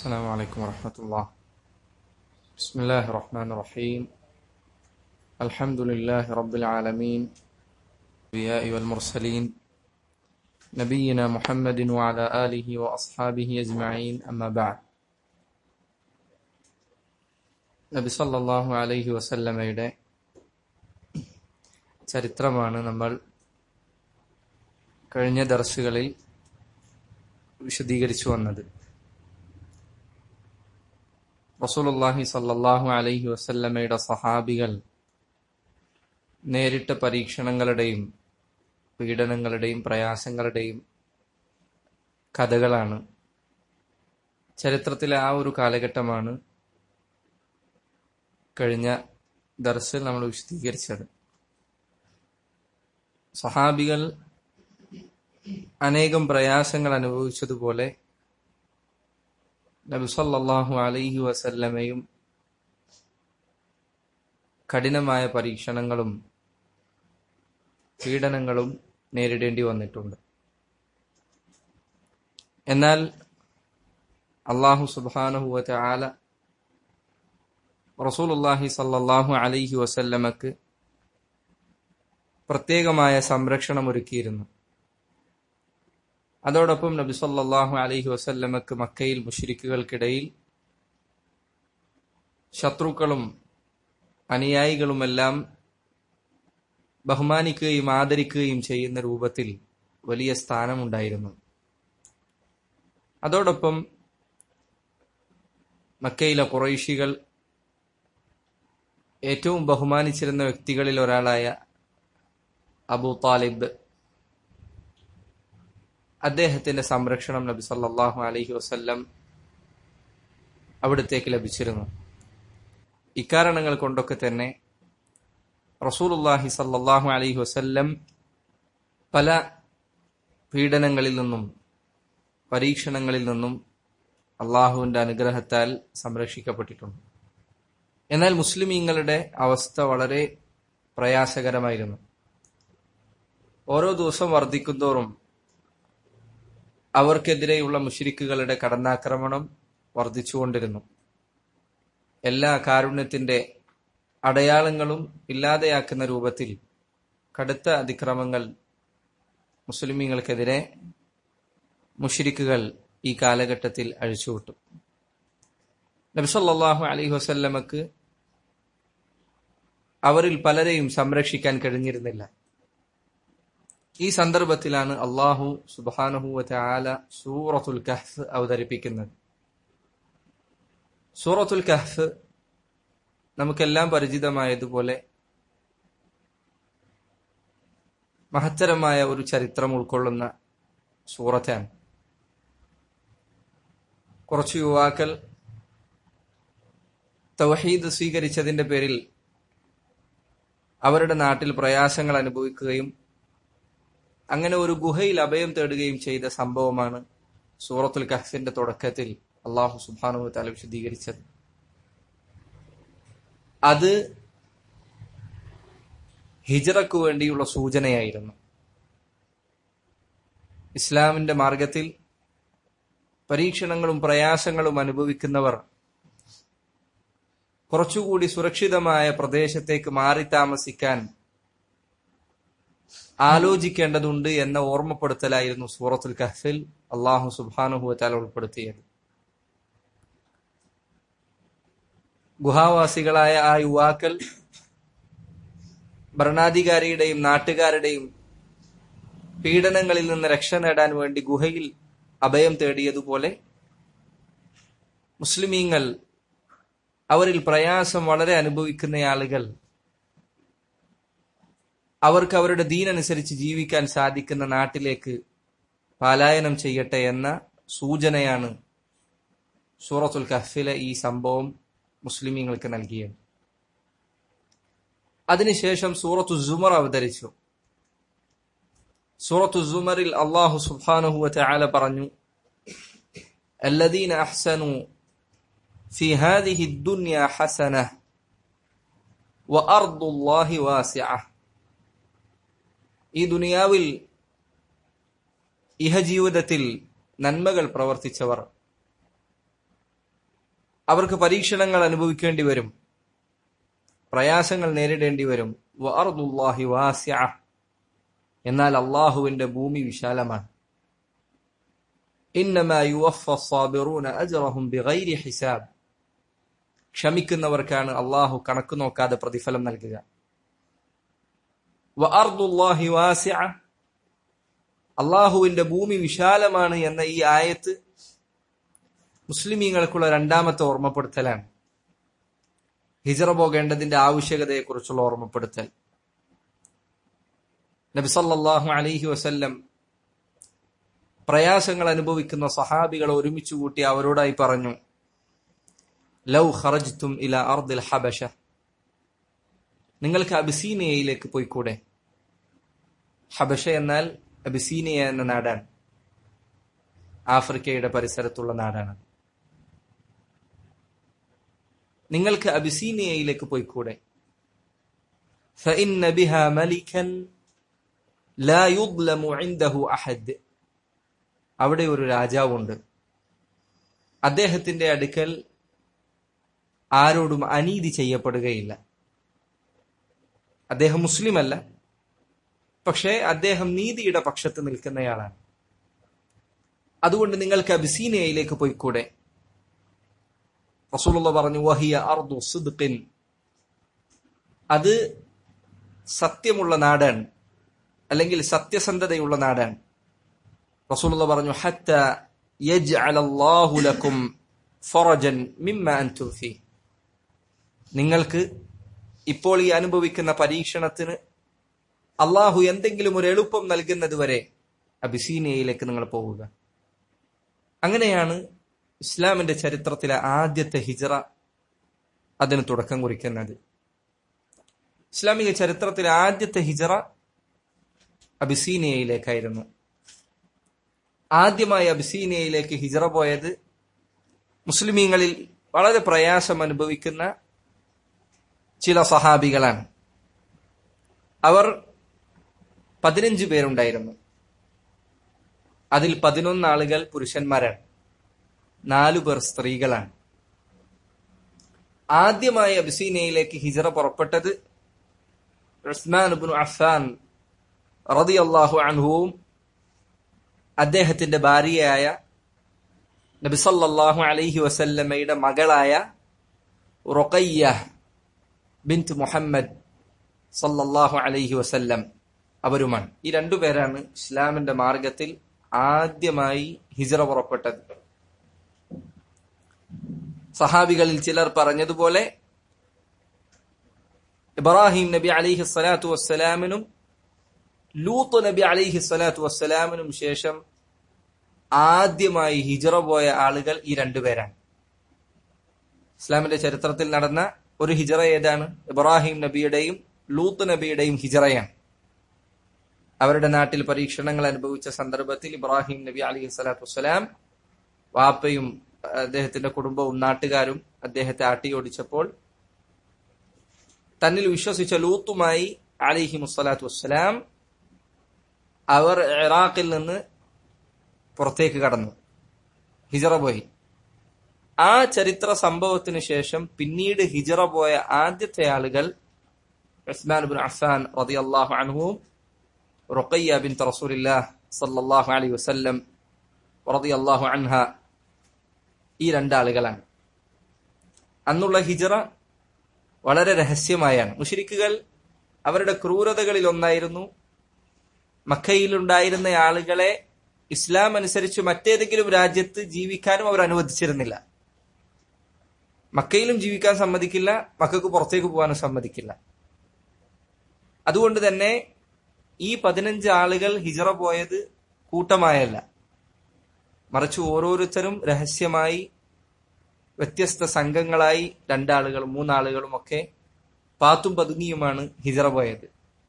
السلام عليكم ورحمة الله بسم الله الرحمن الرحيم الحمد لله رب العالمين الأنبياء والمرسلين نبينا محمد وعلى آله وأصحابه أجمعين أما بعد നബി സല്ലല്ലാഹു അലൈഹി വസല്ലമയുടെ ചരിത്രമാണ് നമ്മൾ കഴിഞ്ഞ ദർസുകളിൽ വിശദീകരിച്ചു വന്നത് റസൂലുള്ളാഹി സല്ലല്ലാഹു അലൈഹി വസല്ലമയുടെ സഹാബികൾ നേരിട്ട പരീക്ഷണങ്ങളുടെയും പീഡനങ്ങളുടെയും പ്രയാസങ്ങളുടെയും കഥകളാണ് ചരിത്രത്തിലെ ആ ഒരു കാലഘട്ടമാണ് കഴിഞ്ഞ ദർസിൽ നമ്മൾ വിശദീകരിച്ചത് സഹാബികൾ അനേകം പ്രയാസങ്ങൾ അനുഭവിച്ചതുപോലെ നബി സല്ലല്ലാഹു അലൈഹി വസല്ലമയും കഠിനമായ പരീക്ഷണങ്ങളും പീഡനങ്ങളും നേരിടേണ്ടി വന്നിട്ടുണ്ട് എന്നാൽ അള്ളാഹു സുബ്ഹാനഹു വതആല റസൂലുള്ളാഹി സല്ലല്ലാഹു അലൈഹി വസല്ലമക്ക് പ്രത്യേകമായ സംരക്ഷണം ഒരുക്കിയിരുന്നു അതോടൊപ്പം നബി സല്ലല്ലാഹു അലൈഹി വസല്ലമക്ക് മക്കയിൽ മുശ്രിക്കുകൾക്കിടയിൽ ശത്രുക്കളും അനുയായികളുമെല്ലാം ബഹുമാനിക്കുകയും ആദരിക്കുകയും ചെയ്യുന്ന രൂപത്തിൽ വലിയ സ്ഥാനമുണ്ടായിരുന്നു അതോടൊപ്പം മക്കയിലെ കുറൈശികൾ ഏറ്റവും ബഹുമാനിച്ചിരുന്ന വ്യക്തികളിൽ ഒരാളായ അബൂ താലിബ് അദ്ദേഹത്തിന്റെ സംരക്ഷണം നബി സല്ലല്ലാഹു അലൈഹി വസല്ലം അവിടത്തേക്ക് ലഭിച്ചിരുന്നു ഇക്കാരണങ്ങൾ കൊണ്ടൊക്കെ തന്നെ റസൂലുള്ളാഹി സല്ലല്ലാഹു അലൈഹി വസല്ലം പല പീഡനങ്ങളിൽ നിന്നും പരീക്ഷണങ്ങളിൽ നിന്നും അള്ളാഹുവിന്റെ അനുഗ്രഹത്താൽ സംരക്ഷിക്കപ്പെട്ടിട്ടുണ്ട് എന്നാൽ മുസ്ലിമീങ്ങളുടെ അവസ്ഥ വളരെ പ്രയാസകരമായിരുന്നു ഓരോ ദിവസം വർദ്ധിക്കുന്തോറും അവർക്കെതിരെയുള്ള മുഷിരിക്കുകളുടെ കടന്നാക്രമണം വർദ്ധിച്ചുകൊണ്ടിരുന്നു എല്ലാ കാരുണ്യത്തിന്റെ അടയാളങ്ങളും ഇല്ലാതെയാക്കുന്ന രൂപത്തിൽ കടുത്ത അതിക്രമങ്ങൾ മുസ്ലിമീങ്ങൾക്കെതിരെ മുഷിരിക്കുകൾ ഈ കാലഘട്ടത്തിൽ അഴിച്ചുവിട്ടു നബിസല്ലാഹു അലൈഹി വസല്ലമക്ക് അവരിൽ പലരെയും സംരക്ഷിക്കാൻ കഴിഞ്ഞിരുന്നില്ല ഈ സന്ദർഭത്തിലാണ് അള്ളാഹു സുബാനഹുവ ആല സൂറത്തുൽ കഹ്ഫ് അവതരിപ്പിക്കുന്നത് സൂറത്തുൽ കഹ്ഫ് നമുക്കെല്ലാം പരിചിതമായതുപോലെ മഹത്തരമായ ഒരു ചരിത്രം ഉൾക്കൊള്ളുന്ന സൂറത്താണ് കുറച്ച് യുവാക്കൾ തൗഹീദ് സ്വീകരിച്ചതിന്റെ പേരിൽ അവരുടെ നാട്ടിൽ പ്രയാസങ്ങൾ അനുഭവിക്കുകയും അങ്ങനെ ഒരു ഗുഹയിൽ അഭയം തേടുകയും ചെയ്ത സംഭവമാണ് സൂറത്തുൽ കഹ്ഫിന്റെ തുടക്കത്തിൽ അള്ളാഹു സുബാനു തല വിശദീകരിച്ചത് അത് ഹിജറക്കു വേണ്ടിയുള്ള സൂചനയായിരുന്നു ഇസ്ലാമിന്റെ മാർഗത്തിൽ പരീക്ഷണങ്ങളും പ്രയാസങ്ങളും അനുഭവിക്കുന്നവർ കുറച്ചുകൂടി സുരക്ഷിതമായ പ്രദേശത്തേക്ക് മാറി താമസിക്കാൻ ആലോചിക്കേണ്ടതുണ്ട് എന്ന ഓർമ്മപ്പെടുത്തലായിരുന്നു സൂറത്തുൽ കഹ്ഫിൽ അള്ളാഹു സുബാനുഹുവത്താൽ ഉൾപ്പെടുത്തിയത് ഗുഹാവാസികളായ ആ യുവാക്കൾ ഭരണാധികാരിയുടെയും നാട്ടുകാരുടെയും പീഡനങ്ങളിൽ നിന്ന് രക്ഷ നേടാൻ വേണ്ടി ഗുഹയിൽ അഭയം തേടിയതുപോലെ മുസ്ലിമീങ്ങൾ അവരിൽ പ്രയാസം വളരെ അനുഭവിക്കുന്ന ആളുകൾ അവർക്ക് അവരുടെ ദീനനുസരിച്ച് ജീവിക്കാൻ സാധിക്കുന്ന നാട്ടിലേക്ക് പലായനം ചെയ്യട്ടെ എന്ന സൂചനയാണ് സൂറത്തുൽ കഹ്ഫിലെ ഈ സംഭവം മുസ്ലിമീങ്ങൾക്ക് നൽകിയത് അതിനുശേഷം സൂറത്തു സുമർ അവതരിച്ചു സൂറത്തു സുമറിൽ അള്ളാഹു സുബ്ഹാനഹു വതആല പറഞ്ഞു الذين أحسنوا في هذه الدنيا حسنة وأرض الله واسعة ഈ ദുനിയാവിൽ ഇഹജീവിതത്തിൽ നന്മകൾ പ്രവർത്തിച്ചവർ അവർക്ക് പരീക്ഷണങ്ങൾ അനുഭവിക്കേണ്ടി വരും പ്രയാസങ്ങൾ നേരിടേണ്ടി വരും വഅർദുല്ലാഹി വാസിഅ എന്നാൽ അള്ളാഹുവിന്റെ ഭൂമി വിശാലമാണ് ഇന്നമാ യുവഫ സാബിറൂന അജ്റഹും ബിഗൈരി ഹിസാബ് ക്ഷമിക്കുന്നവർക്കാണ് അള്ളാഹു കണക്ക് നോക്കാതെ പ്രതിഫലം നൽകുക വഅർദുല്ലാഹി വാസിഅ അള്ളാഹുവിന്റെ ഭൂമി വിശാലമാണ് എന്ന ഈ ആയത്ത് മുസ്ലിമീങ്ങൾക്കുള്ള രണ്ടാമത്തെ ഓർമ്മപ്പെടുത്തലാണ് ഹിജറ പോകേണ്ടതിന്റെ ആവശ്യകതയെക്കുറിച്ചുള്ള ഓർമ്മപ്പെടുത്തൽ നബി സല്ലല്ലാഹു അലൈഹി വസല്ലം പ്രയാസങ്ങൾ അനുഭവിക്കുന്ന സഹാബികളെ ഒരുമിച്ച് കൂട്ടി അവരോടായി പറഞ്ഞു ലൗ ഖറജ്തും ഇല അർദിൽ ഹബശ നിങ്ങൾക്ക് അബിസീനിയയിലേക്ക് പോയിക്കൂടെ ഹബഷ എന്നാൽ അബിസീനിയ എന്ന നാടാണ് ആഫ്രിക്കയുടെ പരിസരത്തുള്ള നാടാണ് നിങ്ങൾക്ക് അബിസീനിയയിലേക്ക് പോയിക്കൂടെ فإن بها ملكا لا يظلم عنده أحد അവിടെ ഒരു രാജാവുണ്ട് അദ്ദേഹത്തിന്റെ അടുക്കൽ ആരോടും അനീതി ചെയ്യപ്പെടുകയില്ല അദ്ദേഹം മുസ്ലിം അല്ല പക്ഷേ അദ്ദേഹം നീതിയുടെ പക്ഷത്ത് നിൽക്കുന്നയാളാണ് അതുകൊണ്ട് നിങ്ങൾക്ക് അബിസീനിയയിലേക്ക് പോയിക്കൂടെ റസൂലുള്ള പറഞ്ഞു വഹിയ അർദു സിദ്ഖിൻ അത് സത്യമുള്ള നാടാണ് അല്ലെങ്കിൽ സത്യസന്ധതയുള്ള നാടാണ് റസൂലുള്ള പറഞ്ഞു ഹത്ത യജ്അലല്ലാഹു ലക്കും ഫറജൻ മിമ്മ അൻതും ഫീ നിങ്ങൾക്ക് ഇപ്പോൾ ഈ അനുഭവിക്കുന്ന പരീക്ഷണത്തിന് അള്ളാഹു എന്തെങ്കിലും ഒരു എളുപ്പം നൽകുന്നത് വരെ അബിസീനിയയിലേക്ക് നിങ്ങൾ പോവുക അങ്ങനെയാണ് ഇസ്ലാമിന്റെ ചരിത്രത്തിലെ ആദ്യത്തെ ഹിജറ അതിന് തുടക്കം കുറിക്കുന്നത് ഇസ്ലാമിക ചരിത്രത്തിലെ ആദ്യത്തെ ഹിജറ അബിസീനിയയിലേക്കായിരുന്നു ആദ്യമായി അബിസീനിയയിലേക്ക് ഹിജറ പോയത് മുസ്ലിമീങ്ങളിൽ വളരെ പ്രയാസം അനുഭവിക്കുന്ന ചില സഹാബികളാണ് അവർ പതിനഞ്ച് പേരുണ്ടായിരുന്നു അതിൽ പതിനൊന്ന് ആളുകൾ പുരുഷന്മാരാണ് നാലു പേർ സ്ത്രീകളാണ് ആദ്യമായി അബിസീനയിലേക്ക് ഹിജറ പുറപ്പെട്ടത് ഉസ്മാൻ ഇബ്നു അഫ്ഫാൻ റളിയല്ലാഹു അൻഹുവും അദ്ദേഹത്തിന്റെ ഭാര്യയായ നബി സല്ലല്ലാഹു അലൈഹി വസല്ലമയുടെ മകളായ റുഖയ്യ ബിൻത് മുഹമ്മദ് സല്ലല്ലാഹു അലൈഹി വസല്ലം അവരുമാണ് ഈ രണ്ടുപേരാണ് ഇസ്ലാമിന്റെ മാർഗത്തിൽ ആദ്യമായി ഹിജറ പുറപ്പെട്ടത് സഹാബികളിൽ ചിലർ പറഞ്ഞതുപോലെ ഇബ്രാഹിം നബി അലിഹി സ്വലാത്തു വസ്സലാമിനും ലൂത്ത് നബി അലിഹി സ്വലാത്തു വസ്സലാമിനും ശേഷം ആദ്യമായി ഹിജറ പോയ ആളുകൾ ഈ രണ്ടുപേരാണ് ഇസ്ലാമിന്റെ ചരിത്രത്തിൽ നടന്ന ഒരു ഹിജറ ഏതാണ് ഇബ്രാഹിം നബിയുടെയും ലൂത്ത് നബിയുടെയും ഹിജറയാണ് അവരുടെ നാട്ടിൽ പരീക്ഷണങ്ങൾ അനുഭവിച്ച സന്ദർഭത്തിൽ ഇബ്രാഹിം നബി അലി സ്വലാത്തു വസ്സലാം വാപ്പയും അദ്ദേഹത്തിന്റെ കുടുംബവും നാട്ടുകാരും അദ്ദേഹത്തെ ആട്ടിയോടിച്ചപ്പോൾ തന്നിൽ വിശ്വസിച്ച ലൂത്തുമായി അലിഹി മുസ്സലാത്തു വസ്സലാം അവർ ഇറാഖിൽ നിന്ന് പുറത്തേക്ക് കടന്നു ഹിജറ പോയി ആ ചരിത്ര സംഭവത്തിന് ശേഷം പിന്നീട് ഹിജറ പോയ ആദ്യത്തെ ആളുകൾ ഉസ്മാൻ ബിൻ അഫാൻ റളിയല്ലാഹു അൻഹുവും റുഖയ്യ ബിൻ റസൂലില്ലാഹ് സല്ലല്ലാഹു അലൈഹി വസല്ലം റളിയല്ലാഹു അൻഹ ഈ രണ്ടാളുകളാണ് അന്നുള്ള ഹിജറ വളരെ രഹസ്യമായാണ് മുഷിരിക്കുകൾ അവരുടെ ക്രൂരതകളിൽ ഒന്നായിരുന്നു മക്കയിലുണ്ടായിരുന്ന ആളുകളെ ഇസ്ലാം അനുസരിച്ച് മറ്റേതെങ്കിലും രാജ്യത്ത് ജീവിക്കാനും അവർ അനുവദിച്ചിരുന്നില്ല മക്കയിലും ജീവിക്കാൻ സമ്മതിക്കില്ല മക്കൾക്ക് പുറത്തേക്ക് പോകാനും സമ്മതിക്കില്ല അതുകൊണ്ട് തന്നെ ഈ പതിനഞ്ച് ആളുകൾ ഹിജറ പോയത് കൂട്ടമായല്ല മറിച്ച് ഓരോരുത്തരും രഹസ്യമായി വ്യത്യസ്ത സംഘങ്ങളായി രണ്ടാളുകളും മൂന്നാളുകളും ഒക്കെ പാത്തും പതുങ്ങിയുമാണ് ഹിജറ പോയത്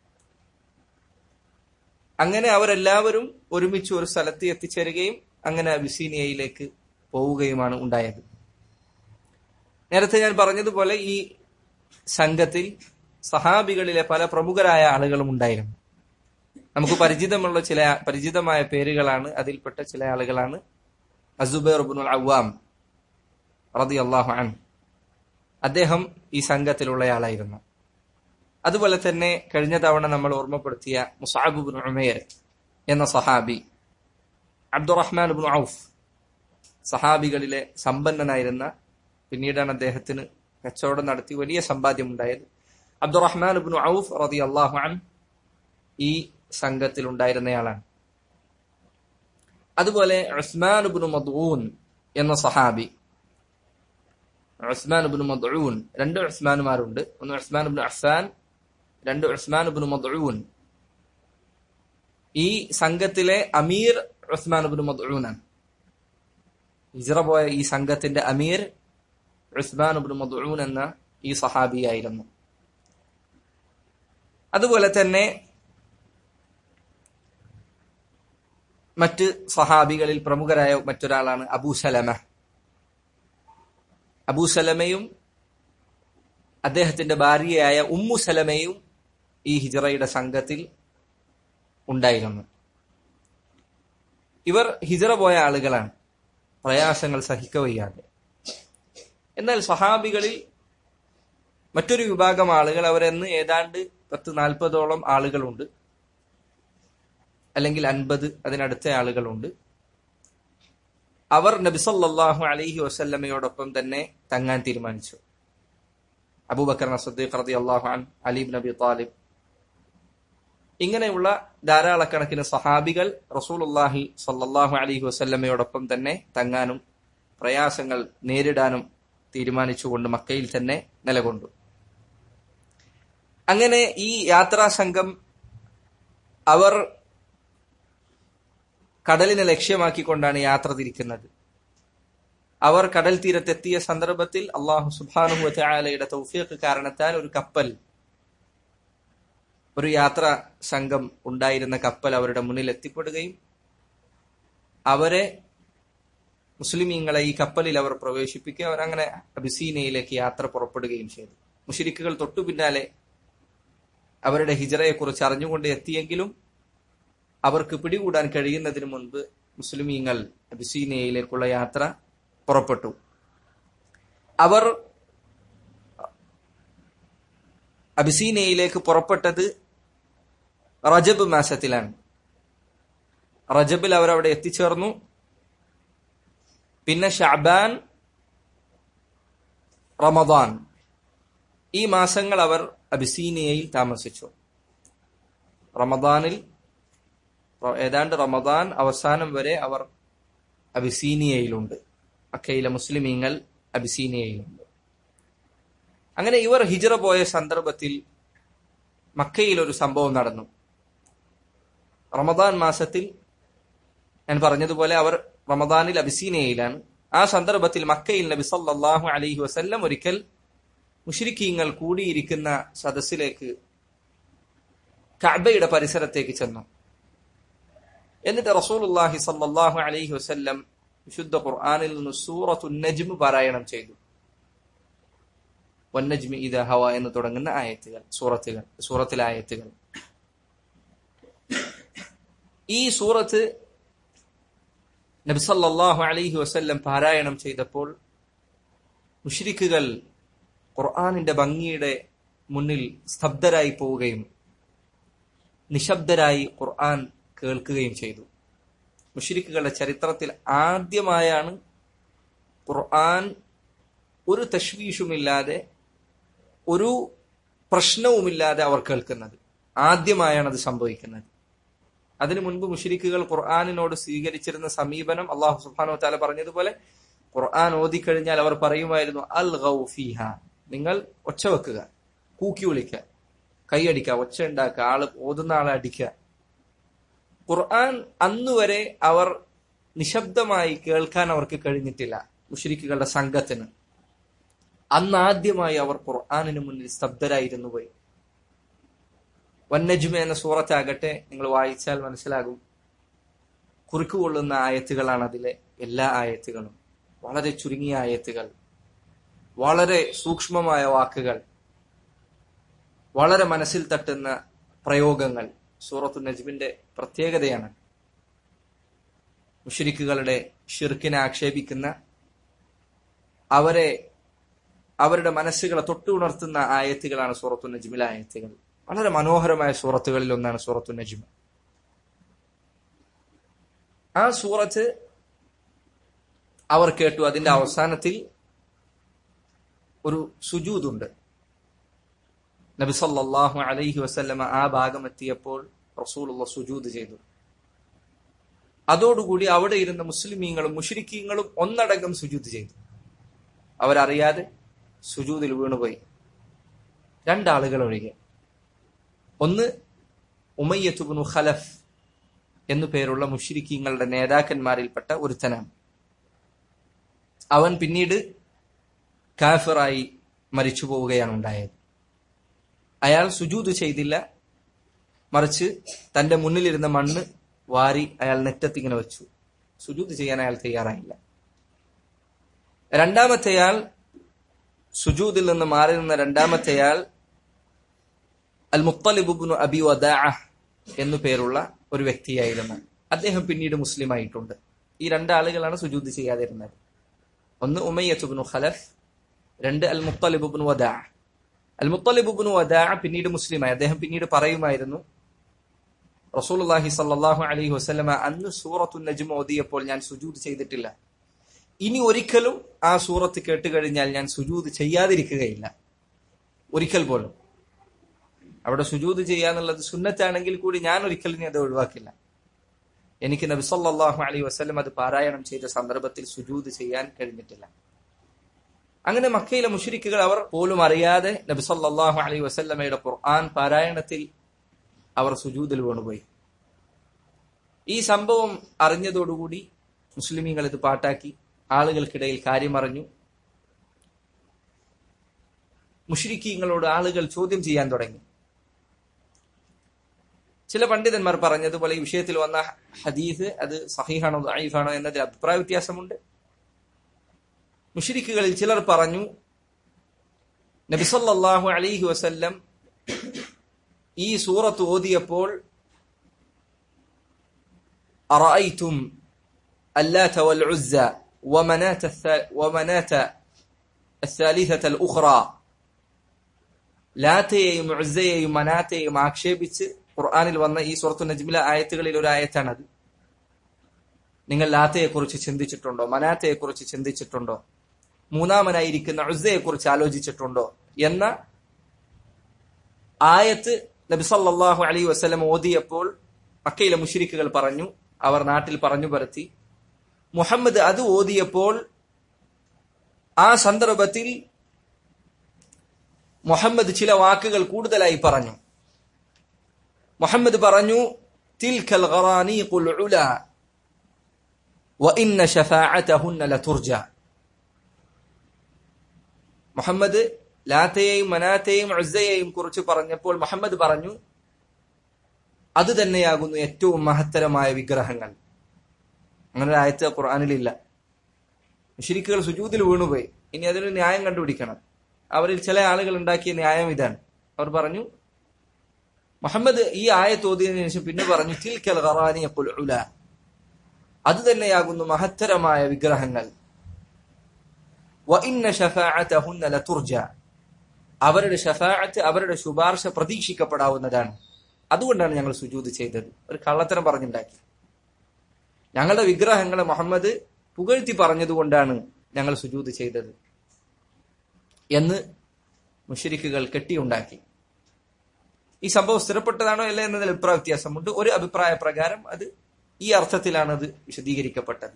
അങ്ങനെ അവരെല്ലാവരും ഒരുമിച്ച് ഒരു സ്ഥലത്ത് എത്തിച്ചേരുകയും അങ്ങനെ അബിസീനിയയിലേക്ക് പോവുകയുമാണ് ഉണ്ടായത് നേരത്തെ ഞാൻ പറഞ്ഞതുപോലെ ഈ സംഘത്തിൽ സഹാബികളിലെ പല പ്രമുഖരായ ആളുകളും ഉണ്ടായിരുന്നു നമുക്ക് പരിചിതമുള്ള ചില പരിചിതമായ പേരുകളാണ് അതിൽപ്പെട്ട ചില ആളുകളാണ് അസുബൈർ ബുനുൽ അവാം റതി അള്ളാഹു അൻ അദ്ദേഹം ഈ സംഘത്തിലുള്ളയാളായിരുന്നു അതുപോലെ തന്നെ കഴിഞ്ഞ തവണ നമ്മൾ ഓർമ്മപ്പെടുത്തിയ മുസാബുബിൻ ഉമേർ എന്ന സഹാബി അബ്ദുറഹ്മാൻ ബിൻ ഔഫ് സഹാബികളിലെ സമ്പന്നനായിരുന്ന പിന്നീടാണ് അദ്ദേഹത്തിന് കച്ചവടം നടത്തി വലിയ സമ്പാദ്യമുണ്ടായത് അബ്ദുറഹ്മാൻ ബിൻ ഔഫ് റതി അള്ളാഹു അൻ ഈ സംഘത്തിൽ ഉണ്ടായിരുന്നയാളാണ് അതുപോലെ ഉസ്മാൻ ബിൻ മദ്ഊൻ എന്ന സഹാബി ഉസ്മാൻ ബിൻ മദ്ഊൻ രണ്ട് ഉസ്മാനുമാരുണ്ട് ഒന്ന് ഉസ്മാൻ ബിൻ അഫ്സാൻ രണ്ട് ഉസ്മാൻ ബിൻ മദ്ഊൻ ഈ സംഘത്തിലെ അമീർ ഉസ്മാൻ ബിൻ മദ്ഊനാണ് ഹിജറ പോയ ഈ സംഘത്തിന്റെ അമീർ ഉസ്മാൻ ബിൻ മദ്ഊൻ എന്ന ഈ സഹാബിയായിരുന്നു അതുപോലെ തന്നെ മറ്റ് സഹാബികളിൽ പ്രമുഖരായ മറ്റൊരാളാണ് അബൂ സലമ അബൂ സലമയും അദ്ദേഹത്തിന്റെ ഭാര്യയായ ഉമ്മു സലമയും ഈ ഹിജറയുടെ സംഘത്തിൽ ഉണ്ടായിരുന്നു ഇവർ ഹിജറ പോയ ആളുകളാണ് പ്രയാസങ്ങൾ സഹിക്കവയ്യാതെ എന്നാൽ സഹാബികളിൽ മറ്റൊരു വിഭാഗം ആളുകൾ അവരെന്ന് ഏതാണ്ട് പത്ത് നാൽപ്പതോളം ആളുകളുണ്ട് അല്ലെങ്കിൽ അൻപത് അതിനടുത്ത ആളുകളുണ്ട് അവർ നബിസല്ലാഹു അലൈഹി വസല്ലമയോടൊപ്പം തന്നെ തങ്ങാൻ തീരുമാനിച്ചു അബൂബക്കർ സദ്ദീഖ് റതി അള്ളാഹു അൻ അലീബ് നബി താലിബ് ഇങ്ങനെയുള്ള ധാരാളക്കണക്കിന് സഹാബികൾ റസൂലുല്ലാഹി സല്ലാഹു അലൈഹി വസല്ലമയോടൊപ്പം തന്നെ തങ്ങാനും പ്രയാസങ്ങൾ നേരിടാനും തീരുമാനിച്ചുകൊണ്ട് മക്കയിൽ തന്നെ നിലകൊണ്ടു അങ്ങനെ ഈ യാത്രാ സംഘം അവർ കടലിനെ ലക്ഷ്യമാക്കിക്കൊണ്ടാണ് യാത്ര തിരിക്കുന്നത് അവർ കടൽ തീരത്തെത്തിയ സന്ദർഭത്തിൽ അള്ളാഹു സുബാനു ചായാലയുടെ തൗഫീഖ് കാരണത്താൽ ഒരു കപ്പൽ ഒരു യാത്രാ സംഘം ഉണ്ടായിരുന്ന കപ്പൽ അവരുടെ മുന്നിൽ എത്തിപ്പെടുകയും അവരെ മുസ്ലിമീങ്ങളെ ഈ കപ്പലിൽ അവർ പ്രവേശിപ്പിക്കുകയും അവരങ്ങനെ അബിസീനയിലേക്ക് യാത്ര പുറപ്പെടുകയും ചെയ്തു മുഷരിക്കുകൾ തൊട്ടു പിന്നാലെ അവരുടെ ഹിജറയെ കുറിച്ച് അറിഞ്ഞുകൊണ്ട് എത്തിയെങ്കിലും അവർക്ക് പിടികൂടാൻ കഴിയുന്നതിന് മുൻപ് മുസ്ലിമീങ്ങൾ അബിസീനയിലേക്കുള്ള യാത്ര പുറപ്പെട്ടു അവർ അബിസീനയിലേക്ക് പുറപ്പെട്ടത് റജബ് മാസത്തിലാണ് റജബിൽ അവർ അവിടെ എത്തിച്ചേർന്നു പിന്നെ ഷാബാൻ റമദാൻ ഈ മാസങ്ങൾ അവർ അബിസീനിയയിൽ താമസിച്ചു റമദാനിൽ ഏതാണ്ട് റമദാൻ അവസാനം വരെ അവർ അബിസീനിയയിലുണ്ട് അക്കയിലെ മുസ്ലിമീങ്ങൾ അബിസീനിയയിലുണ്ട് അങ്ങനെ ഇവർ ഹിജറ പോയ സന്ദർഭത്തിൽ മക്കയിൽ ഒരു സംഭവം നടന്നു റമദാൻ മാസത്തിൽ ഞാൻ പറഞ്ഞതുപോലെ അവർ റമദാനിൽ അബിസീനയിലാണ് ആ സന്ദർഭത്തിൽ മക്കയിൽ നബി സല്ലല്ലാഹു അലൈഹി വസല്ലം ഒരിക്കൽ മുഷ്രിക്കീങ്ങൾ കൂടിയിരിക്കുന്ന സദസ്സിലേക്ക് കഅബയുടെ പരിസരത്തേക്ക് ചെന്നു എന്നിട്ട് റസൂലുള്ളാഹി സല്ലല്ലാഹു അലൈഹി വസല്ലം വിശുദ്ധ ഖുർആനിൽ നിന്ന് സൂറത്തു നജ്മ് പാരായണം ചെയ്തു വന്നജ്മി ഇദ ഹവ എന്ന് തുടങ്ങുന്ന ആയത്തുകൾ സൂറത്തുകൾ സൂറത്തിലെ ആയത്തുകൾ ഈ സൂറത്ത് നബിസല്ലാഹു അലൈഹി വസല്ലം പാരായണം ചെയ്തപ്പോൾ മുഷ്രിക്കുകൾ ഖുർആാനിന്റെ ഭംഗിയുടെ മുന്നിൽ സ്തബ്ധരായി പോവുകയും നിശബ്ദരായി ഖുർആൻ കേൾക്കുകയും ചെയ്തു മുഷ്രിക്കുകളുടെ ചരിത്രത്തിൽ ആദ്യമായാണ് ഖുർആൻ ഒരു തശ്വീഷുമില്ലാതെ ഒരു പ്രശ്നവുമില്ലാതെ അവർ കേൾക്കുന്നത് ആദ്യമായാണ് അത് സംഭവിക്കുന്നത് അതിനു മുൻപ് മുഷരിക്കുകൾ ഖുർആാനിനോട് സ്വീകരിച്ചിരുന്ന സമീപനം അള്ളാഹു സുബാനു താല പറഞ്ഞതുപോലെ ഖുർആൻ ഓതിക്കഴിഞ്ഞാൽ അവർ പറയുമായിരുന്നു അൽ ഗൗഫിഹ നിങ്ങൾ ഒച്ച വെക്കുക കൂക്കി വിളിക്കുക കൈയടിക്കുക ഒച്ച ഉണ്ടാക്കുക ആള് ഓതുന്ന ആളെ അടിക്കുക ഖുർആൻ അന്നുവരെ അവർ നിശബ്ദമായി കേൾക്കാൻ അവർക്ക് കഴിഞ്ഞിട്ടില്ല മുഷരിക്കുകളുടെ സംഘത്തിന് അന്നാദ്യമായി അവർ ഖുർആാനിന് മുന്നിൽ സ്തബ്ധരായിരുന്നു പോയി വന്നജുമ എന്ന സൂറത്താകട്ടെ നിങ്ങൾ വായിച്ചാൽ മനസ്സിലാകും കുറിക്കുകൊള്ളുന്ന ആയത്തുകളാണ് അതിലെ എല്ലാ ആയത്തുകളും വളരെ ചുരുങ്ങിയ ആയത്തുകൾ വളരെ സൂക്ഷ്മമായ വാക്കുകൾ വളരെ മനസ്സിൽ തട്ടുന്ന പ്രയോഗങ്ങൾ സൂറത്തു നജ്മിന്റെ പ്രത്യേകതയാണ് മുഷരിക്കുകളുടെ ഷിർക്കിനെ ആക്ഷേപിക്കുന്ന അവരെ അവരുടെ മനസ്സുകളെ തൊട്ടുണർത്തുന്ന ആയത്തുകളാണ് സൂറത്തു നജ്മിലെ ആയത്തുകൾ വളരെ മനോഹരമായ സൂറത്തുകളിൽ ഒന്നാണ് സൂറത്തു നജ്മ ആ സൂറത്ത് അവർ കേട്ടു അതിന്റെ അവസാനത്തിൽ ഒരു സുജൂദുണ്ട് നബി സല്ലല്ലാഹു അലൈഹി വസല്ലമ ആ ഭാഗം എത്തിയപ്പോൾ റസൂലുള്ള സുജൂദ് ചെയ്തു അതോടുകൂടി അവിടെ ഇരുന്ന മുസ്ലിമീങ്ങളും മുഷരിക്കീങ്ങളും ഒന്നടങ്കം സുജൂദ് ചെയ്തു അവരറിയാതെ സുജൂദിൽ വീണുപോയി രണ്ടാളുകൾ ഒഴികെ ഒന്ന് ഉമയ്യത്തുബിനു ഖലഫ് എന്നു പേരുള്ള മുഷരിക്കീങ്ങളുടെ നേതാക്കന്മാരിൽപ്പെട്ട ഒരുത്തനാണ് അവൻ പിന്നീട് കാഫിറായി മരിച്ചു പോവുകയാണ് ഉണ്ടായത് അയാൾ സുജൂത് ചെയ്തില്ല മറിച്ച് തന്റെ മുന്നിലിരുന്ന മണ്ണ് വാരി അയാൾ നെറ്റത്തിങ്ങനെ വെച്ചു സുജൂത് ചെയ്യാൻ അയാൾ തയ്യാറായില്ല രണ്ടാമത്തെയാൾ സുജൂദിൽ നിന്ന് മാറി നിന്ന രണ്ടാമത്തെയാൾ അൽ മുത്തലിബുബിനു അബി വദാ എന്നു പേരുള്ള ഒരു വ്യക്തിയായിരുന്നു അദ്ദേഹം പിന്നീട് മുസ്ലിം ആയിട്ടുണ്ട് ഈ രണ്ടാളുകളാണ് സുജൂദ് ചെയ്യാതിരുന്നത് ഒന്ന് ഉമയ്യത്തുബിനു ഖലഫ് രണ്ട് അൽ മുത്തലിബുബിനു വദാ അൽ മുത്തലിബുബിനു വദാ പിന്നീട് മുസ്ലിമായി അദ്ദേഹം പിന്നീട് പറയുമായിരുന്നു റസൂലുള്ളാഹി സല്ലല്ലാഹു അലൈഹി വസല്ലമ അന്ന് സൂറത്തു നജ്മ ഓതിയപ്പോൾ ഞാൻ സുജൂദ് ചെയ്തിട്ടില്ല ഇനി ഒരിക്കലും ആ സൂറത്ത് കേട്ട് കഴിഞ്ഞാൽ ഞാൻ സുജൂദ് ചെയ്യാതിരിക്കുകയില്ല ഒരിക്കൽ പോലും അവിടെ സുജൂദ് ചെയ്യാന്നുള്ളത് സുന്നത്താണെങ്കിൽ കൂടി ഞാൻ ഒരിക്കലും അത് ഒഴിവാക്കില്ല എനിക്ക് നബി സല്ലല്ലാഹു അലൈഹി വസല്ലം അത് പാരായണം ചെയ്ത സന്ദർഭത്തിൽ സുജൂദ് ചെയ്യാൻ കഴിഞ്ഞിട്ടില്ല അങ്ങനെ മക്കയിലെ മുഷരിക്കുകൾ അവർ പോലും അറിയാതെ നബി സല്ലല്ലാഹു അലൈഹി വസല്ലമയുടെ ഖുർആൻ പാരായണത്തിൽ അവർ സുജൂദിൽ വീണുപോയി ഈ സംഭവം അറിഞ്ഞതോടുകൂടി മുസ്ലിമീങ്ങൾ ഇത് പാട്ടാക്കി ആളുകൾക്കിടയിൽ കാര്യം അറിഞ്ഞു മുഷരിക്കീങ്ങളോട് ആളുകൾ ചോദ്യം ചെയ്യാൻ തുടങ്ങി ചില പണ്ഡിതന്മാർ പറഞ്ഞതുപോലെ ഈ വിഷയത്തിൽ വന്ന ഹദീസ് അത് സഹീഹാണോ ദഈഫാണോ എന്നതിൽ അഭിപ്രായ വ്യത്യാസമുണ്ട് മുഷരിക്കുകളിൽ ചിലർ പറഞ്ഞു നബിസല്ലാഹു അലൈഹി വസല്ലം ഈ സൂറത്ത് ഓതിയപ്പോൾ أرأيتم اللات والعزى ومناة ومناة الثالثة الأخرى ലാത്തയെയും ഉസ്സയെയും മനാത്തയെയും ആക്ഷേപിച്ച് ഖുർആാനിൽ വന്ന ഈ സുറത്തു നജ്മിലെ ആയത്തുകളിൽ ഒരു ആയത്താണത് നിങ്ങൾ ലാത്തയെ കുറിച്ച് ചിന്തിച്ചിട്ടുണ്ടോ മനാത്തയെ കുറിച്ച് ചിന്തിച്ചിട്ടുണ്ടോ മൂന്നാമനായിരിക്കുന്ന ഉസ്സയെ കുറിച്ച് ആലോചിച്ചിട്ടുണ്ടോ എന്ന ആയത്ത് നബിസല്ലാഹു അലൈ വസ്ലം ഓതിയപ്പോൾ മക്കയിലെ മുഷിരിക്കുകൾ പറഞ്ഞു അവർ നാട്ടിൽ പറഞ്ഞു പരത്തി മുഹമ്മദ് അത് ഓതിയപ്പോൾ ആ സന്ദർഭത്തിൽ മുഹമ്മദ് ചില വാക്കുകൾ കൂടുതലായി പറഞ്ഞു മുഹമ്മദ് പറഞ്ഞു തിൽക്കൽ ഖറാനീഖുൽ ഉല വഇന്ന ശഫാഅതഹുന്ന ലതുർജ മുഹമ്മദ് ലാത്തയെയും മനാത്തയെയും ഉസ്സയെയും കുറിച്ച് പറഞ്ഞപ്പോൾ മുഹമ്മദ് പറഞ്ഞു അത് തന്നെയാകുന്നു ഏറ്റവും മഹത്തരമായ വിഗ്രഹങ്ങൾ അങ്ങനെ ഒരു ആയത്ത് ഖുർആാനിലില്ല ശരിക്കുകൾ സുജൂതിൽ വീണുപോയി ഇനി അതിനൊരു ന്യായം കണ്ടുപിടിക്കണം അവരിൽ ചില ആളുകൾ ഉണ്ടാക്കിയ ന്യായം ഇതാണ് അവർ പറഞ്ഞു മുഹമ്മദ് ഈ ആയത്ത് ഓതിയതിനു ശേഷം പിന്നെ പറഞ്ഞു തിൽക്കൽ ഖറാനി ഉല അത് തന്നെയാകുന്നു മഹത്തരമായ വിഗ്രഹങ്ങൾ അവരുടെ ഷഫാഅത്ത് അവരുടെ ശുപാർശ പ്രതീക്ഷിക്കപ്പെടാവുന്നതാണ് അതുകൊണ്ടാണ് ഞങ്ങൾ സുജൂത് ചെയ്തത് ഒരു കള്ളത്തരം പറഞ്ഞുണ്ടാക്കി ഞങ്ങളുടെ വിഗ്രഹങ്ങളെ മുഹമ്മദ് പുകഴ്ത്തി പറഞ്ഞതുകൊണ്ടാണ് ഞങ്ങൾ സുജൂത് ചെയ്തത് എന്ന് മുഷരിക്കുകൾ കെട്ടിയുണ്ടാക്കി ഈ സംഭവം സ്ഥിരപ്പെട്ടതാണോ അല്ല എന്നതിൽ അഭിപ്രായ വ്യത്യാസമുണ്ട് ഒരു അഭിപ്രായ പ്രകാരം അത് ഈ അർത്ഥത്തിലാണ് അത് വിശദീകരിക്കപ്പെട്ടത്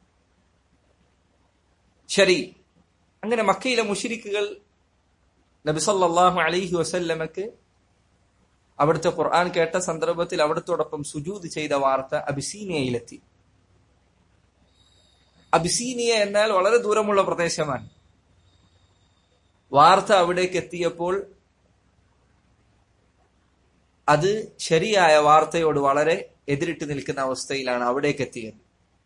ശരി അങ്ങനെ മക്കയിലെ മുഷിരിക്കുകൾ നബിസല്ലാഹു അലൈഹി വസല്ലമക്ക് അവിടുത്തെ ഖുർആൻ കേട്ട സന്ദർഭത്തിൽ അവിടത്തോടൊപ്പം സുജൂത് ചെയ്ത വാർത്ത അബിസീനിയയിലെത്തി അബിസീനിയ എന്നാൽ വളരെ ദൂരമുള്ള പ്രദേശമാണ് വാർത്ത അവിടേക്ക് എത്തിയപ്പോൾ അത് ശരിയായ വാർത്തയോട് വളരെ എതിരിട്ട് നിൽക്കുന്ന അവസ്ഥയിലാണ് അവിടേക്ക് എത്തിയത്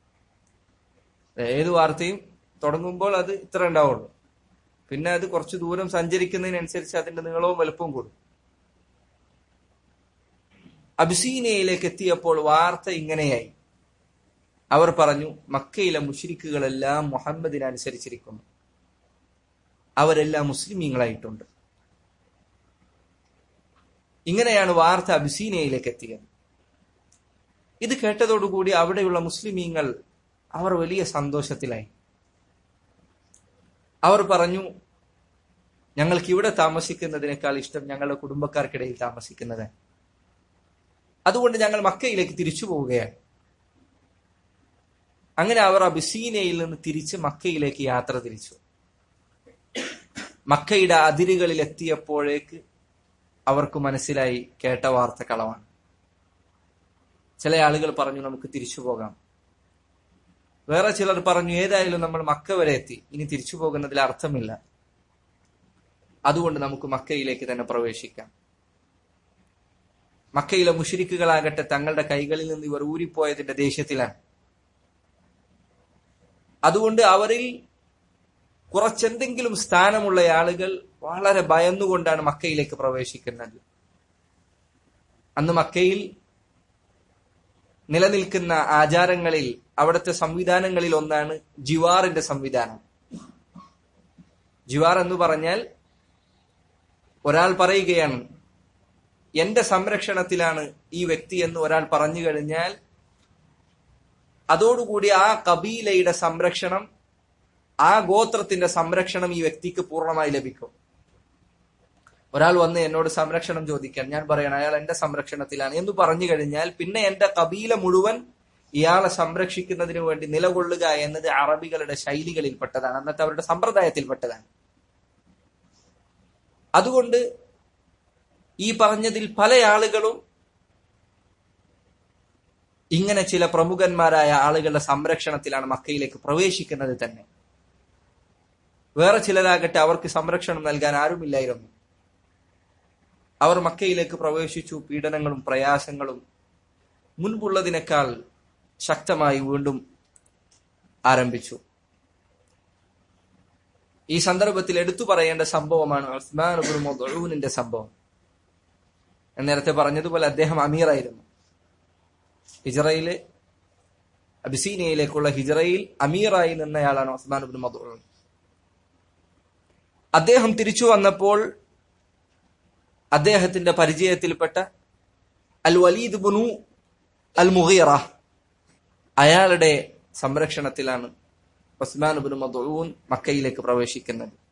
ഏത് വാർത്തയും തുടങ്ങുമ്പോൾ അത് ഇത്ര ഉണ്ടാവുള്ളൂ പിന്നെ അത് കുറച്ച് ദൂരം സഞ്ചരിക്കുന്നതിനനുസരിച്ച് അതിന്റെ നീളവും വലുപ്പവും കൂടും അബിസീനയിലേക്ക് എത്തിയപ്പോൾ വാർത്ത ഇങ്ങനെയായി അവർ പറഞ്ഞു മക്കയിലെ മുഷിരിക്കുകളെല്ലാം മുഹമ്മദിനെ അനുസരിച്ചിരിക്കുന്നു അവരെല്ലാം മുസ്ലിമീങ്ങളായിട്ടുണ്ട് ഇങ്ങനെയാണ് വാർത്ത അബിസീനയിലേക്ക് എത്തിയത് ഇത് കേട്ടതോടുകൂടി അവിടെയുള്ള മുസ്ലിമീങ്ങൾ അവർ വലിയ സന്തോഷത്തിലായി അവർ പറഞ്ഞു ഞങ്ങൾക്ക് ഇവിടെ താമസിക്കുന്നതിനേക്കാൾ ഇഷ്ടം ഞങ്ങളുടെ കുടുംബക്കാർക്കിടയിൽ താമസിക്കുന്നത് അതുകൊണ്ട് ഞങ്ങൾ മക്കയിലേക്ക് തിരിച്ചു പോവുകയാണ് അങ്ങനെ അവർ അബിസീനയിൽ നിന്ന് തിരിച്ച് മക്കയിലേക്ക് യാത്ര തിരിച്ചു മക്കയുടെ അതിരുകളിൽ എത്തിയപ്പോഴേക്ക് അവർക്ക് മനസ്സിലായി കേട്ട വാർത്ത കളവാണ് ചില ആളുകൾ പറഞ്ഞു നമുക്ക് തിരിച്ചു പോകാം വേറെ ചിലർ പറഞ്ഞു ഏതായാലും നമ്മൾ മക്ക വരെ എത്തി ഇനി തിരിച്ചു പോകുന്നതിൽ അർത്ഥമില്ല അതുകൊണ്ട് നമുക്ക് മക്കയിലേക്ക് തന്നെ പ്രവേശിക്കാം മക്കയിലെ മുഷിരിക്കുകളാകട്ടെ തങ്ങളുടെ കൈകളിൽ നിന്ന് ഇവർ ഊരിപ്പോയതിന്റെ ദേഷ്യത്തിലാണ് അതുകൊണ്ട് അവരിൽ കുറച്ചെന്തെങ്കിലും സ്ഥാനമുള്ള ആളുകൾ വളരെ ഭയന്നുകൊണ്ടാണ് മക്കയിലേക്ക് പ്രവേശിക്കുന്നത് അന്ന് മക്കയിൽ നിലനിൽക്കുന്ന ആചാരങ്ങളിൽ അവിടുത്തെ സംവിധാനങ്ങളിൽ ഒന്നാണ് ജിവാറിന്റെ സംവിധാനം ജിവാർ എന്ന് പറഞ്ഞാൽ ഒരാൾ പറയുകയാണ് എന്റെ സംരക്ഷണത്തിലാണ് ഈ വ്യക്തി എന്ന് ഒരാൾ പറഞ്ഞു കഴിഞ്ഞാൽ അതോടുകൂടി ആ കബീലയുടെ സംരക്ഷണം ആ ഗോത്രത്തിന്റെ സംരക്ഷണം ഈ വ്യക്തിക്ക് പൂർണ്ണമായി ലഭിക്കും ഒരാൾ വന്ന് എന്നോട് സംരക്ഷണം ചോദിക്കാൻ ഞാൻ പറയണം അയാൾ എന്റെ സംരക്ഷണത്തിലാണ് എന്ന് പറഞ്ഞു കഴിഞ്ഞാൽ പിന്നെ എന്റെ കബീല മുഴുവൻ ഇയാളെ സംരക്ഷിക്കുന്നതിന് വേണ്ടി നിലകൊള്ളുക എന്നത് അറബികളുടെ ശൈലികളിൽപ്പെട്ടതാണ് അന്നത്തെ അവരുടെ സമ്പ്രദായത്തിൽപ്പെട്ടതാണ് അതുകൊണ്ട് ഈ പറഞ്ഞതിൽ പല ആളുകളും ഇങ്ങനെ ചില പ്രമുഖന്മാരായ ആളുകളുടെ സംരക്ഷണത്തിലാണ് മക്കയിലേക്ക് പ്രവേശിക്കുന്നത് തന്നെ വേറെ ചിലരാകട്ടെ അവർക്ക് സംരക്ഷണം നൽകാൻ ആരുമില്ലായിരുന്നു അവർ മക്കയിലേക്ക് പ്രവേശിച്ചു പീഡനങ്ങളും പ്രയാസങ്ങളും മുൻപുള്ളതിനേക്കാൾ ശക്തമായി വീണ്ടും ആരംഭിച്ചു ഈ സന്ദർഭത്തിൽ എടുത്തു പറയേണ്ട സംഭവമാണ് ഉസ്മാനുബിന്റെ സംഭവം ഞാൻ നേരത്തെ പറഞ്ഞതുപോലെ അദ്ദേഹം അമീറായിരുന്നു ഹിജറയിലെ അബിസീനയിലേക്കുള്ള ഹിജറയിൽ അമീറായി നിന്നയാളാണ് ഉസ്മാൻ ബിൻ മദൂൻ അദ്ദേഹം തിരിച്ചു വന്നപ്പോൾ അദ്ദേഹത്തിന്റെ പരിചയത്തിൽപ്പെട്ട അൽ വലീദ് ബുനു അൽ മുഹീറ അയാളുടെ സംരക്ഷണത്തിലാണ് ഉസ്മാൻ ബിൻ മദൂൻ മക്കയിലേക്ക് പ്രവേശിക്കുന്നത്